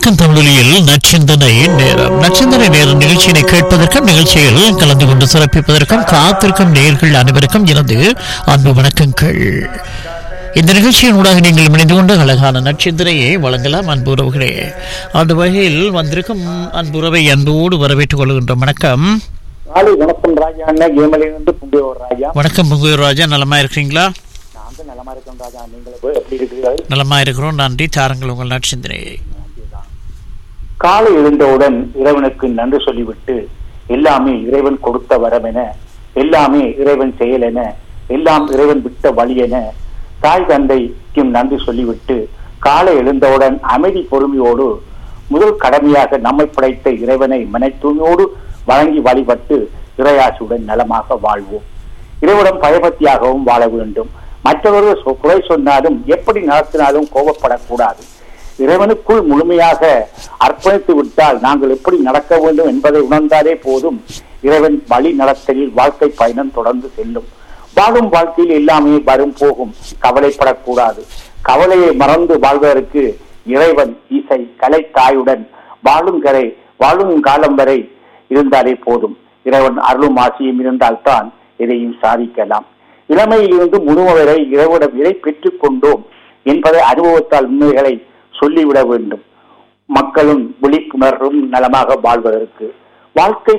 வணக்கம் தமிழொலியில் நச்சிந்தனை நேரம் நச்சிந்தனை நேரம் நிகழ்ச்சியினை கேட்பதற்கும் நிகழ்ச்சியில் கலந்து கொண்டு சிறப்பிப்பதற்கும் காத்திருக்கும் நேர்கள் அனைவருக்கும் எனது அன்பு வணக்கங்கள் இந்த நிகழ்ச்சியின் ஊடாக நீங்கள் இணைந்து கொண்டு அழகான நட்சத்திரையை வழங்கலாம் அன்பு உறவுகளே அந்த வகையில் வந்திருக்கும் அன்புறவை அன்போடு வரவேற்றுக் கொள்கின்ற வணக்கம் காலை வணக்கம் ராஜா அண்ணா ஏமலிலிருந்து புங்கியோர் ராஜா வணக்கம் முகுயர் ராஜா நலமா இருக்கிறீங்களா நான் வந்து நலமா இருக்கேன் ராஜா நீங்கள் எப்படி இருக்கிறீர்கள் நலமா இருக்கிறோம் நன்றி தாருங்கள் உங்கள் நட்சத்திரையை காலை எழுந்தவுடன் இறைவனுக்கு நன்றி சொல்லிவிட்டு எல்லாமே இறைவன் கொடுத்த வரம் என எல்லாமே இறைவன் செயல் என எல்லாம் இறைவன் விட்ட வழி என தாய் தந்தைக்கும் நன்றி சொல்லிவிட்டு காலை எழுந்தவுடன் அமைதி பொறுமையோடு முதல் கடமையாக நம்மை படைத்த இறைவனை மனை தூய்மையோடு வழங்கி வழிபட்டு இறையாசியுடன் நலமாக வாழ்வோம் இறைவனம் பயபக்தியாகவும் வாழ வேண்டும் மற்றவர்கள் சொ- குறை சொன்னாலும் எப்படி நடத்தினாலும் கோபப்படக்கூடாது இறைவனுக்குள் முழுமையாக அர்ப்பணித்து விட்டால் நாங்கள் எப்படி நடக்க வேண்டும் என்பதை உணர்ந்தாலே போதும் இறைவன் வழி நடத்தலில் வாழ்க்கை பயணம் தொடர்ந்து செல்லும் வாழும் வாழ்க்கையில் எல்லாமே வரும் போகும் கவலைப்படக்கூடாது கவலையை மறந்து வாழ்வதற்கு இறைவன் இசை கலை தாயுடன் வாழும் கரை வாழும் காலம் வரை இருந்தாலே போதும் இறைவன் அருளும் ஆசியும் இருந்தால்தான் எதையும் சாதிக்கலாம் இளமையிலிருந்து முழுமை வரை இறைவனிடம் இறை பெற்றுக் கொண்டோம் என்பதை அனுபவத்தால் உண்மைகளை சொல்லிவிட வேண்டும் மக்களும் விழிப்புணர்வும் நலமாக வாழ்வதற்கு வாழ்க்கை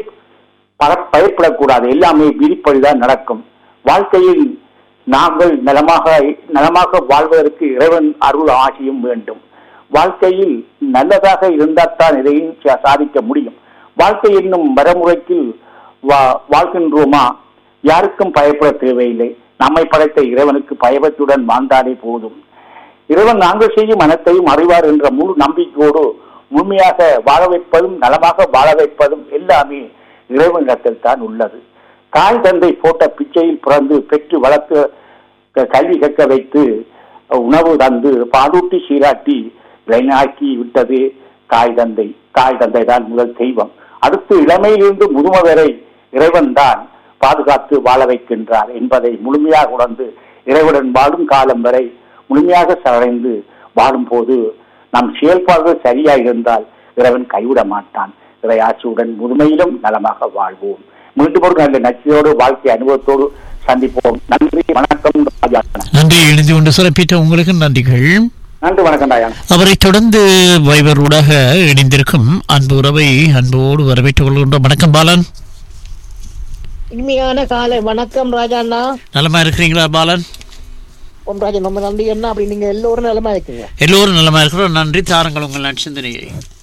பல- பயப்படக்கூடாது எல்லாமே விதிப்படிதான் நடக்கும் வாழ்க்கையில் நாங்கள் நலமாக நலமாக வாழ்வதற்கு இறைவன் அருள் ஆசியும் வேண்டும் வாழ்க்கையில் நல்லதாக இருந்தால்தான் இதையும் சா- சாதிக்க முடியும் வாழ்க்கை என்னும் வரமுறைக்கு வா- வாழ்கின்றோமா யாருக்கும் பயப்பட தேவையில்லை நம்மை படைத்த இறைவனுக்கு பயபத்துடன் வாழ்ந்தாலே போதும் இறைவன் நாங்கள் செய்யும் அனைத்தையும் அறிவார் என்ற முழு நம்பிக்கையோடு முழுமையாக வாழ வைப்பதும் நலமாக வாழ வைப்பதும் எல்லாமே இறைவனிடத்தில் தான் உள்ளது தாய் தந்தை போட்ட பிச்சையில் பிறந்து பெற்று வளர்த்து க- கல்வி கற்க வைத்து உணவு தந்து பாலூட்டி சீராட்டி இளைஞாக்கி விட்டது தாய் தந்தை தாய் தந்தை தான் முதல் தெய்வம் அடுத்து இளமையிலிருந்து முதுமை வரை இறைவன் தான் பாதுகாத்து வாழ வைக்கின்றார் என்பதை முழுமையாக உணர்ந்து இறைவனுடன் வாழும் காலம் வரை முழுமையாக சரணடைந்து வாழும் போது நம் செயல்பாடுகள் சரியாக இருந்தால் இறைவன் கைவிட மாட்டான் இறையாட்சியுடன் முழுமையிலும் நலமாக வாழ்வோம் மீண்டும் ஒரு நல்ல நச்சியோடு வாழ்க்கை அனுபவத்தோடு சந்திப்போம் நன்றி வணக்கம் ராஜா நன்றி இணைந்து கொண்டு சிறப்பித்த உங்களுக்கு நன்றிகள் நன்றி வணக்கம் ராஜா அவரை தொடர்ந்து வைபரூடாக இணைந்திருக்கும் அன்பு உறவை அன்போடு வரவேற்றுக் கொள்கின்றோம் வணக்கம் பாலன் இனிமையான காலை வணக்கம் ராஜாண்ணா நலமா இருக்கிறீங்களா பாலன் ஓம் ராஜா நம்ம நன்றி என்ன அப்படி நீங்க எல்லோரும் நிலமா இருக்கீங்க எல்லோரும் நலமா இருக்கிறோம் நன்றி தாருங்கள் உங்கள் நட்சத்திரையை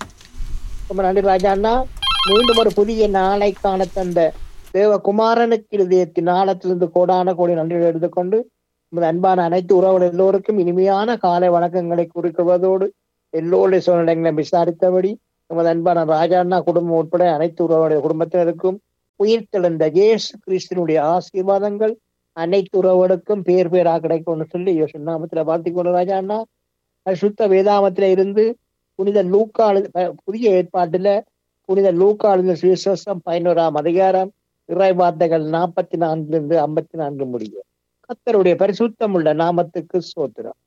ரொம்ப நன்றி ராஜாண்ணா மீண்டும் ஒரு புதிய நாளை காண தந்த தேவகுமாரனுக்கு இதயத்தின் ஆழத்திலிருந்து கோடான கோடி நன்றிகள் எடுத்துக்கொண்டு நமது அன்பான அனைத்து உறவுகள் எல்லோருக்கும் இனிமையான காலை வணக்கங்களை குறிக்குவதோடு எல்லோருடைய சூழ்நிலைகளை விசாரித்தபடி நமது அன்பான ராஜாண்ணா குடும்பம் உட்பட அனைத்து உறவுடைய குடும்பத்தினருக்கும் உயிர்த்தெழுந்த இயேசு கிறிஸ்தினுடைய ஆசீர்வாதங்கள் அனைத்து உறவுகளுக்கும் பேர் பேராக கிடைக்கும்னு சொல்லி யோசனை நாமத்துல வாழ்த்திக் கொண்டு ராஜா அண்ணா சுத்த வேதாமத்தில இருந்து புனித லூக்கா எழு- அஹ் புதிய ஏற்பாட்டுல புனித லூக்கா எழுந்த சுவிசேஷம் பதினோராம் அதிகாரம் இறை வார்த்தைகள் நாற்பத்தி நான்கிலிருந்து ஐம்பத்தி நான்கு முடியும் கத்தருடைய பரிசுத்தம் உள்ள நாமத்துக்கு சோத்திரம்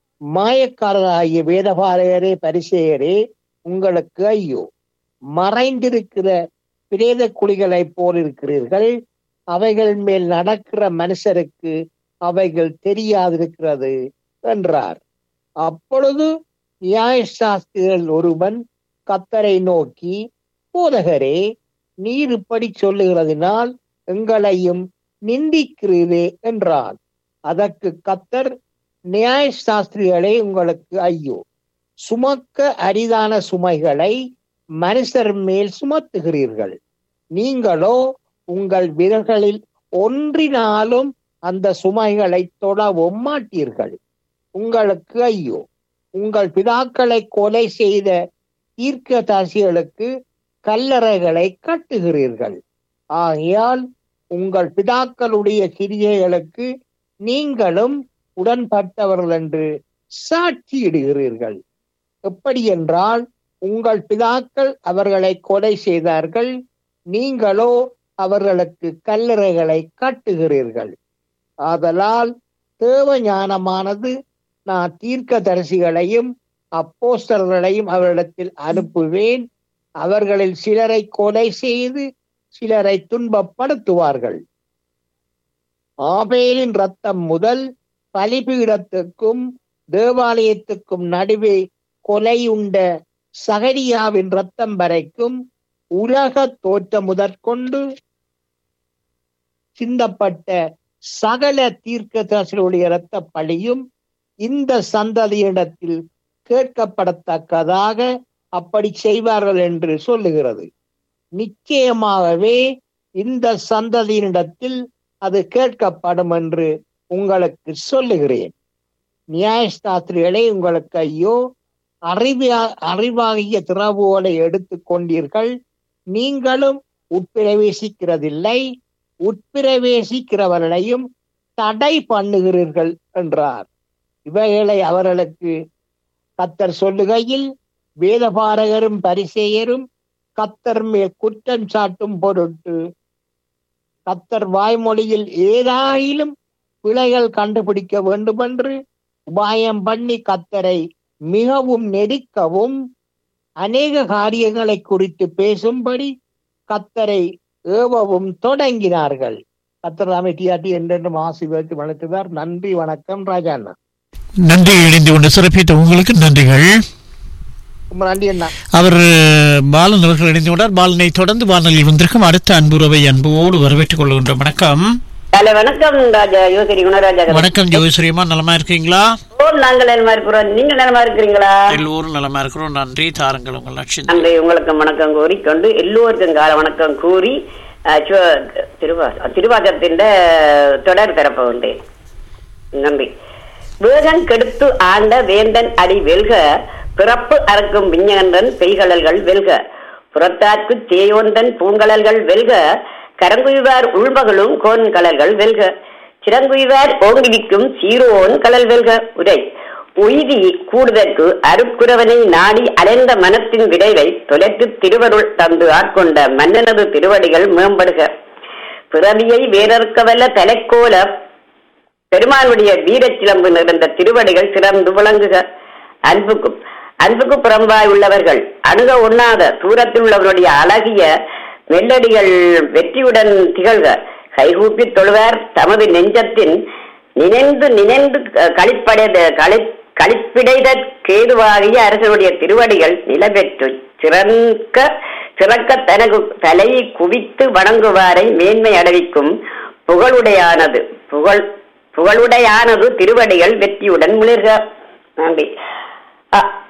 மாயக்காரராகிய வேதபாலகரே பரிசேயரே உங்களுக்கு ஐயோ மறைந்திருக்கிற பிரேத குழிகளைப் போல் இருக்கிறீர்கள் அவைகள் மேல் நடக்கிற மனுஷருக்கு அவைகள் தெரியாதிருக்கிறது என்றார் அப்பொழுது நியாயசாஸ்திரிகள் ஒருவன் கத்தரை நோக்கி போதகரே நீர் இப்படி சொல்லுகிறதினால் எங்களையும் நிந்திக்கிறீரே என்றான் அதற்கு கத்தர் நியாயசாஸ்திரிகளே உங்களுக்கு ஐயோ சுமக்க அரிதான சுமைகளை மனுஷர் மேல் சுமத்துகிறீர்கள் நீங்களோ உங்கள் விரல்களில் ஒன்றினாலும் அந்த சுமைகளை தொடவும் மாட்டீர்கள் உங்களுக்கு ஐயோ உங்கள் பிதாக்களை கொலை செய்த தீர்க்கதரிசிகளுக்கு கல்லறைகளை கட்டுகிறீர்கள் ஆகையால் உங்கள் பிதாக்களுடைய கிரியைகளுக்கு நீங்களும் உடன்பட்டவர்கள் என்று சாட்சியிடுகிறீர்கள் எப்படி என்றால் உங்கள் பிதாக்கள் அவர்களை கொலை செய்தார்கள் நீங்களோ அவர்களுக்கு கல்லறைகளை கட்டுகிறீர்கள் ஆதலால் தேவ ஞானமானது நான் தீர்க்கதரிசிகளையும் அப்போஸ்தலர்களையும் அவரிடத்தில் அனுப்புவேன் அவர்களில் சிலரை கொலை செய்து சிலரை துன்பப்படுத்துவார்கள் ஆபேலின் ரத்தம் முதல் பலிபீடத்துக்கும் தேவாலயத்துக்கும் நடுவே கொலையுண்ட சகரியாவின் ரத்தம் வரைக்கும் உலக தோற்றம் முதற்கொண்டு சிந்தப்பட்ட சகல தீர்க்கதரிசிகளுடைய இரத்த பழியும் இந்த சந்ததியிடத்தில் கேட்கப்படத்தக்கதாக அப்படி செய்வார்கள் என்று சொல்லுகிறது நிச்சயமாகவே இந்த சந்ததியினிடத்தில் அது கேட்கப்படும் என்று உங்களுக்கு சொல்லுகிறேன் நியாயஸ்தாத்திரிகளை உங்களுக்கு ஐயோ அறிவா அறிவாகிய திறவுகளை எடுத்துக் கொண்டீர்கள் நீங்களும் உட்பிரவேசிக்கிறதில்லை உட்பிரவேசிக்கிறவர்களையும் தடை பண்ணுகிறீர்கள் என்றார் இவைகளை அவர்களுக்கு கத்தர் சொல்லுகையில் வேதபாரகரும் பரிசேயரும் கத்தர் மேல் குற்றம் சாட்டும் பொருட்டு கத்தர் வாய்மொழியில் ஏதாயிலும் பிழைகள் கண்டுபிடிக்க வேண்டும் என்று உபாயம் பண்ணி கத்தரை மிகவும் நெருக்கவும் அநேக காரியங்களை குறித்து பேசும்படி கத்தரை ஏவவும் தொடங்கினார்கள் கத்தர் அமைதியாட்டி என்றென்றும் ஆசீர்வதித்து வளர்த்துவார் நன்றி வணக்கம் ராஜா அண்ணா நன்றி இணைந்து கொண்டு சிறப்பித்த உங்களுக்கு நன்றிகள் ரொம்ப நன்றி அண்ணா அவர் பாலன் அவர்கள் இணைந்து கொண்டார் பாலனை தொடர்ந்து வானொலியில் வந்திருக்கும் அடுத்த அன்புறவை அன்போடு வரவேற்றுக் கொள்கின்றோம் வணக்கம் ஹலோ வணக்கம் ராஜா யோசரி குணராஜா வணக்கம் ஜோதிஸ்ரீமா நலமா இருக்கீங்களா ஓ நாங்கள் நலமா இருக்கிறோம் நீங்க நலமா இருக்கிறீங்களா எல்லோரும் நலமா இருக்கிறோம் நன்றி தாருங்கள் உங்கள் லட்சம் நன்றி உங்களுக்கு வணக்கம் கூறிக்கொண்டு எல்லோருக்கும் கால வணக்கம் கூறி அஹ், சிவ- திருவா திருவாசகத்தின் தொடர் தரப்ப உண்டு நன்றி வேகம் கெடுத்து ஆண்ட வேந்தன் அடி வெல்க பிறப்பு அறக்கும் விஞ்ஞகன்றன் பெய்கடல்கள் வெல்க புறத்தார்க்கு தேயோந்தன் பூங்கடல்கள் வெல்க கரங்குய்வார் உள்மகளும் கோன் கடல்கள் வெல்க சிறங்குய்வார் ஓங்குவிக்கும் சீரோன் கடல் வெல்க உரை உய்தி கூடுதற்கு அருட்குறவனை நாடி அலைந்த மனத்தின் விரைவை தொலைத்து திருவருள் தந்து ஆட்கொண்ட மன்னனது திருவடிகள் மேம்படுக பிறவியை வேறற்கவல்ல தலைக்கோல பெருமானுடைய வீரச்சிலம்பு நிறைந்த திருவடிகள் சிறந்து விளங்குக அன்புக்கு அன்புக்கு புறம்பாய் உள்ளவர்கள் அணுக உண்ணாத தூரத்தில் உள்ளவருடைய அழகிய மெல்லடிகள் வெற்றியுடன் திகழ்க கைகூப்பி தொழுவார் தமது நெஞ்சத்தின் நினைந்து நினைந்து அஹ், களிப்படைத களி களிப்பிடைத கேதுவாகிய அரசனுடைய திருவடிகள் நிலபெற்று சிறக்க சிறக்க தனக்கு தலையை குவித்து வணங்குவாரை மேன்மை அடைவிக்கும் புகழுடையானது புகழ் புகழுடையானது திருவடிகள் வெற்றியுடன் மிளிர்க நன்றி அ-